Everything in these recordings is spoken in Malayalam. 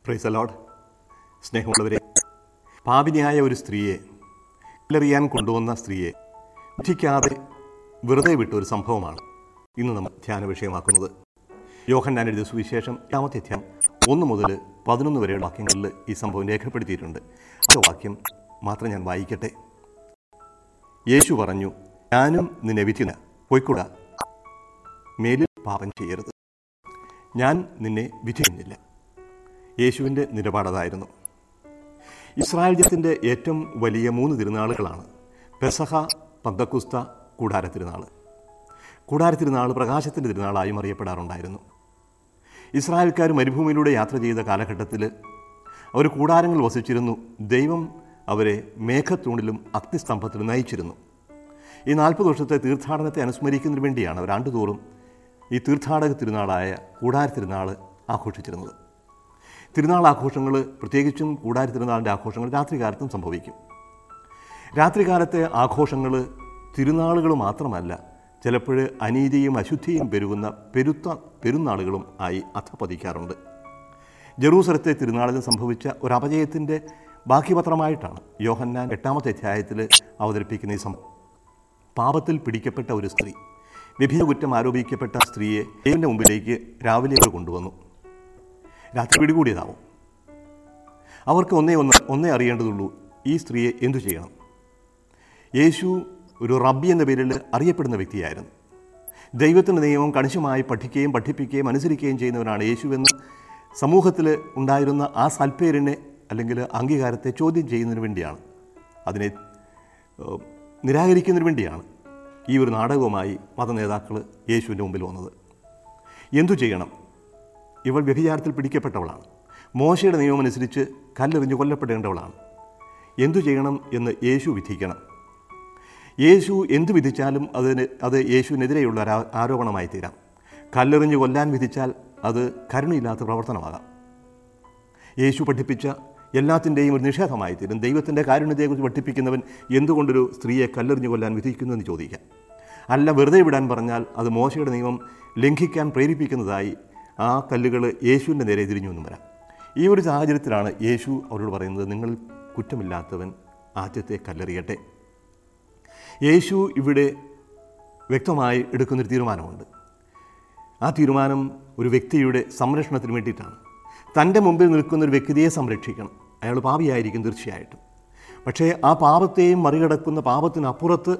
പ്രൈസ് അലോഡ് സ്നേഹമുള്ളവരെ പാപിനിയായ ഒരു സ്ത്രീയെ കല്ലെറിയാൻ കൊണ്ടുവന്ന സ്ത്രീയെ വിധിക്കാതെ വെറുതെ വിട്ട ഒരു സംഭവമാണ് ഇന്ന് നമ്മൾ ധ്യാന വിഷയമാക്കുന്നത് യോഹന്നാൻ എഴുതിയ സുവിശേഷം രണ്ടാമത്തെ അധ്യായം ഒന്ന് മുതൽ പതിനൊന്ന് വരെയുള്ള വാക്യങ്ങളിൽ ഈ സംഭവം രേഖപ്പെടുത്തിയിട്ടുണ്ട് ആ വാക്യം മാത്രം ഞാൻ വായിക്കട്ടെ യേശു പറഞ്ഞു ഞാനും നിന്നെ വിധിന പോയിക്കൂടാ മേലിൽ പാപം ചെയ്യരുത് ഞാൻ നിന്നെ വിധിക്കുന്നില്ല യേശുവിൻ്റെ നിലപാടതായിരുന്നു ഇസ്രായേൽ ജനത്തിൻ്റെ ഏറ്റവും വലിയ മൂന്ന് തിരുനാളുകളാണ് പെസഹ പന്തക്കുസ്ത കൂടാര തിരുനാൾ കൂടാര തിരുനാൾ പ്രകാശത്തിൻ്റെ തിരുനാളായും അറിയപ്പെടാറുണ്ടായിരുന്നു ഇസ്രായേൽക്കാർ മരുഭൂമിയിലൂടെ യാത്ര ചെയ്ത കാലഘട്ടത്തിൽ അവർ കൂടാരങ്ങൾ വസിച്ചിരുന്നു ദൈവം അവരെ മേഘത്തൂണിലും അഗ്നിസ്തംഭത്തിലും നയിച്ചിരുന്നു ഈ നാൽപ്പത് വർഷത്തെ തീർത്ഥാടനത്തെ അനുസ്മരിക്കുന്നതിന് വേണ്ടിയാണ് അവർ ആണ്ടുതോറും ഈ തീർത്ഥാടക തിരുനാളായ കൂടാര തിരുനാൾ ആഘോഷിച്ചിരുന്നത് തിരുനാൾ ആഘോഷങ്ങൾ പ്രത്യേകിച്ചും കൂടാര തിരുനാളിൻ്റെ ആഘോഷങ്ങൾ രാത്രികാലത്തും സംഭവിക്കും രാത്രികാലത്തെ ആഘോഷങ്ങൾ തിരുനാളുകൾ മാത്രമല്ല ചിലപ്പോൾ അനീതിയും അശുദ്ധിയും പെരുകുന്ന പെരുത്ത പെരുന്നാളുകളും ആയി അധപ്പതിക്കാറുണ്ട് ജെറൂസലത്തെ തിരുനാളിൽ സംഭവിച്ച ഒരു അപജയത്തിൻ്റെ ബാക്കിപത്രമായിട്ടാണ് യോഹന്നാൻ എട്ടാമത്തെ അധ്യായത്തിൽ അവതരിപ്പിക്കുന്ന ഈ സംഭവം പാപത്തിൽ പിടിക്കപ്പെട്ട ഒരു സ്ത്രീ വിഭിന്ന കുറ്റം ആരോപിക്കപ്പെട്ട സ്ത്രീയെ ദൈവൻ്റെ മുമ്പിലേക്ക് രാവിലെ അവർ കൊണ്ടുവന്നു രാത്രി പിടികൂടിയതാവും അവർക്ക് ഒന്നേ ഒന്ന് ഒന്നേ അറിയേണ്ടതുള്ളൂ ഈ സ്ത്രീയെ എന്തു ചെയ്യണം യേശു ഒരു റബ്ബി എന്ന പേരിൽ അറിയപ്പെടുന്ന വ്യക്തിയായിരുന്നു ദൈവത്തിൻ്റെ നിയമം കണിശമായി പഠിക്കുകയും പഠിപ്പിക്കുകയും അനുസരിക്കുകയും ചെയ്യുന്നവനാണ് യേശുവെന്ന് സമൂഹത്തിൽ ഉണ്ടായിരുന്ന ആ സൽപ്പേരിനെ അല്ലെങ്കിൽ അംഗീകാരത്തെ ചോദ്യം ചെയ്യുന്നതിന് വേണ്ടിയാണ് അതിനെ ഏഹ്, നിരാകരിക്കുന്നതിന് വേണ്ടിയാണ് ഈ ഒരു നാടകവുമായി മതനേതാക്കൾ യേശുവിൻ്റെ മുമ്പിൽ വന്നത് എന്തു ചെയ്യണം ഇവൾ വ്യഭിചാരത്തിൽ പിടിക്കപ്പെട്ടവളാണ് മോശയുടെ നിയമം അനുസരിച്ച് കല്ലെറിഞ്ഞ് കൊല്ലപ്പെടേണ്ടവളാണ് എന്തു ചെയ്യണം എന്ന് യേശു വിധിക്കണം യേശു എന്തു വിധിച്ചാലും അതിന് അത് യേശുവിനെതിരെയുള്ള ഒരു ആ- ആരോപണമായി തീരാം കല്ലെറിഞ്ഞ് കൊല്ലാൻ വിധിച്ചാൽ അത് കരുണയില്ലാത്ത പ്രവർത്തനമാകാം യേശു പഠിപ്പിച്ച എല്ലാത്തിൻ്റെയും ഒരു നിഷേധമായി തീരും ദൈവത്തിൻ്റെ കാരുണ്യത്തെക്കുറിച്ച് പഠിപ്പിക്കുന്നവൻ എന്തുകൊണ്ടൊരു സ്ത്രീയെ കല്ലെറിഞ്ഞ് കൊല്ലാൻ വിധിക്കുന്നു എന്ന് ചോദിക്കാം അല്ല വെറുതെ വിടാൻ പറഞ്ഞാൽ അത് മോശയുടെ നിയമം ലംഘിക്കാൻ പ്രേരിപ്പിക്കുന്നതായി ആ കല്ലുകൾ യേശുവിൻ്റെ നേരെ തിരിഞ്ഞു എന്നും വരാം ഈ ഒരു സാഹചര്യത്തിലാണ് യേശു അവരോട് പറയുന്നത് നിങ്ങൾ കുറ്റമില്ലാത്തവൻ ആദ്യത്തെ കല്ലെറിയട്ടെ യേശു ഇവിടെ വ്യക്തമായി എടുക്കുന്നൊരു തീരുമാനമുണ്ട് ആ തീരുമാനം ഒരു വ്യക്തിയുടെ സംരക്ഷണത്തിന് വേണ്ടിയിട്ടാണ് തൻ്റെ മുമ്പിൽ നിൽക്കുന്ന ഒരു വ്യക്തിയെ സംരക്ഷിക്കണം അയാൾ പാപിയായിരിക്കും തീർച്ചയായിട്ടും പക്ഷേ ആ പാപത്തെയും മറികടക്കുന്ന പാപത്തിനപ്പുറത്ത്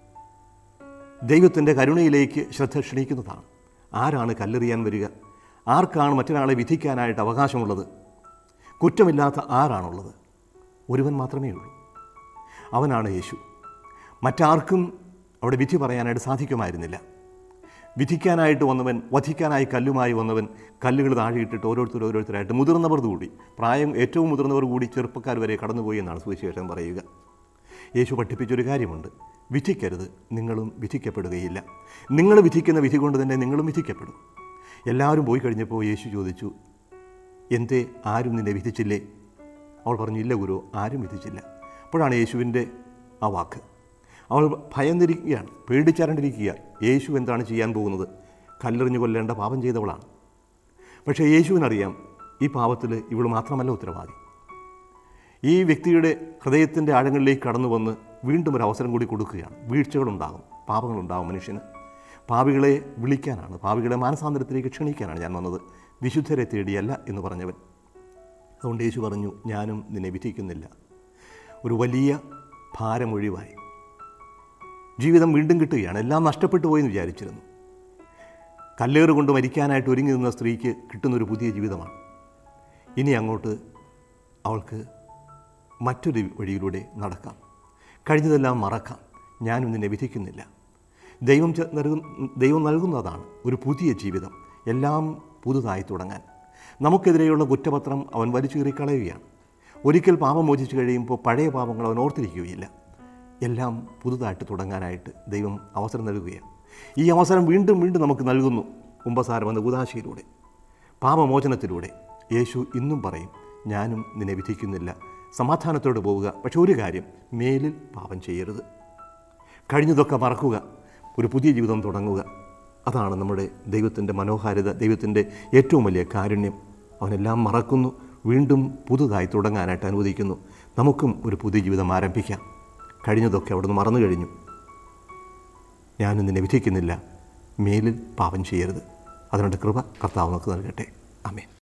ദൈവത്തിൻ്റെ കരുണയിലേക്ക് ശ്രദ്ധ ക്ഷണിക്കുന്നതാണ് ആരാണ് കല്ലെറിയാൻ വരിക ആർക്കാണ് മറ്റൊരാളെ വിധിക്കാനായിട്ട് അവകാശമുള്ളത് കുറ്റമില്ലാത്ത ആരാണുള്ളത് ഒരുവൻ മാത്രമേ ഉള്ളൂ അവനാണ് യേശു മറ്റാർക്കും അവിടെ വിധി പറയാനായിട്ട് സാധിക്കുമായിരുന്നില്ല വിധിക്കാനായിട്ട് വന്നവൻ വധിക്കാനായി കല്ലുമായി വന്നവൻ കല്ലുകൾ താഴെയിട്ടിട്ട് ഓരോരുത്തർ ഓരോരുത്തരായിട്ട് മുതിർന്നവർ കൂടി പ്രായം ഏറ്റവും മുതിർന്നവർ കൂടി ചെറുപ്പക്കാർ വരെ കടന്നുപോയി എന്നാണ് സുവിശേഷം പറയുക യേശു പഠിപ്പിച്ചൊരു കാര്യമുണ്ട് വിധിക്കരുത് നിങ്ങളും വിധിക്കപ്പെടുകയില്ല നിങ്ങൾ വിധിക്കുന്ന വിധി കൊണ്ട് തന്നെ നിങ്ങളും വിധിക്കപ്പെടും എല്ലാവരും പോയി കഴിഞ്ഞപ്പോൾ യേശു ചോദിച്ചു എന്തേ ആരും നിന്നെ വിധിച്ചില്ലേ അവൾ പറഞ്ഞു ഇല്ല ഗുരു ആരും വിധിച്ചില്ല അപ്പോഴാണ് യേശുവിൻ്റെ ആ വാക്ക് അവൾ ഭയന്നിരിക്കുകയാണ് പേടിച്ചരണ്ടിരിക്കുക യേശു എന്താണ് ചെയ്യാൻ പോകുന്നത് കല്ലെറിഞ്ഞു കൊല്ലേണ്ട പാപം ചെയ്തവളാണ് പക്ഷേ യേശുവിനറിയാം ഈ പാപത്തിൽ ഇവൾ മാത്രമല്ല ഉത്തരവാദി ഈ വ്യക്തിയുടെ ഹൃദയത്തിൻ്റെ ആഴങ്ങളിലേക്ക് കടന്നു വന്ന് വീണ്ടും ഒരു അവസരം കൂടി കൊടുക്കുകയാണ് വീഴ്ചകളുണ്ടാകും പാപങ്ങളുണ്ടാകും മനുഷ്യന് പാപികളെ വിളിക്കാനാണ് പാപികളെ മാനസാന്തരത്തിലേക്ക് ക്ഷണിക്കാനാണ് ഞാൻ വന്നത് വിശുദ്ധരെ തേടിയല്ല എന്ന് പറഞ്ഞവൻ അതുകൊണ്ട് യേശു പറഞ്ഞു ഞാനും നിന്നെ വിധിക്കുന്നില്ല ഒരു വലിയ ഭാരമൊഴിവായി ജീവിതം വീണ്ടും കിട്ടുകയാണ് എല്ലാം നഷ്ടപ്പെട്ടു പോയെന്ന് വിചാരിച്ചിരുന്നു കല്ലേറ് കൊണ്ട് മരിക്കാനായിട്ട് ഒരുങ്ങി നിന്ന സ്ത്രീക്ക് കിട്ടുന്നൊരു പുതിയ ജീവിതമാണ് ഇനി അങ്ങോട്ട് അവൾക്ക് മറ്റൊരു വഴിയിലൂടെ നടക്കാം കഴിഞ്ഞതെല്ലാം മറക്കാം ഞാനും നിന്നെ വിധിക്കുന്നില്ല ദൈവം ചെ- നൽകുന്ന ദൈവം നൽകുന്നതാണ് ഒരു പുതിയ ജീവിതം എല്ലാം പുതുതായി തുടങ്ങാൻ നമുക്കെതിരെയുള്ള കുറ്റപത്രം അവൻ വലിച്ചു കീറിക്കളയുകയാണ് ഒരിക്കൽ പാപം മോചിച്ചു കഴിയുമ്പോൾ പഴയ പാപങ്ങൾ അവൻ ഓർത്തിരിക്കുകയില്ല എല്ലാം പുതുതായിട്ട് തുടങ്ങാനായിട്ട് ദൈവം അവസരം നൽകുകയാണ് ഈ അവസരം വീണ്ടും വീണ്ടും നമുക്ക് നൽകുന്നു കുംഭസാരം എന്ന ഉദാശയിലൂടെ പാപമോചനത്തിലൂടെ യേശു ഇന്നും പറയും ഞാനും നിന്നെ വിധിക്കുന്നില്ല സമാധാനത്തോടെ പോവുക പക്ഷെ ഒരു കാര്യം മേലിൽ പാപം ചെയ്യരുത് കഴിഞ്ഞതൊക്കെ മറക്കുക ഒരു പുതിയ ജീവിതം തുടങ്ങുക അതാണ് നമ്മുടെ ദൈവത്തിൻ്റെ മനോഹാരിത ദൈവത്തിൻ്റെ ഏറ്റവും വലിയ കാരുണ്യം അവനെല്ലാം മറക്കുന്നു വീണ്ടും പുതുതായി തുടങ്ങാനായിട്ട് അനുവദിക്കുന്നു നമുക്കും ഒരു പുതിയ ജീവിതം ആരംഭിക്കാം കഴിഞ്ഞതൊക്കെ അവിടുന്ന് മറന്നു കഴിഞ്ഞു ഞാനും നിന്നെ വിധിക്കുന്നില്ല മേലിൽ പാപം ചെയ്യരുത് അതിനുള്ള കൃപ കർത്താവ് നമുക്ക് നൽകട്ടെ അമേൻ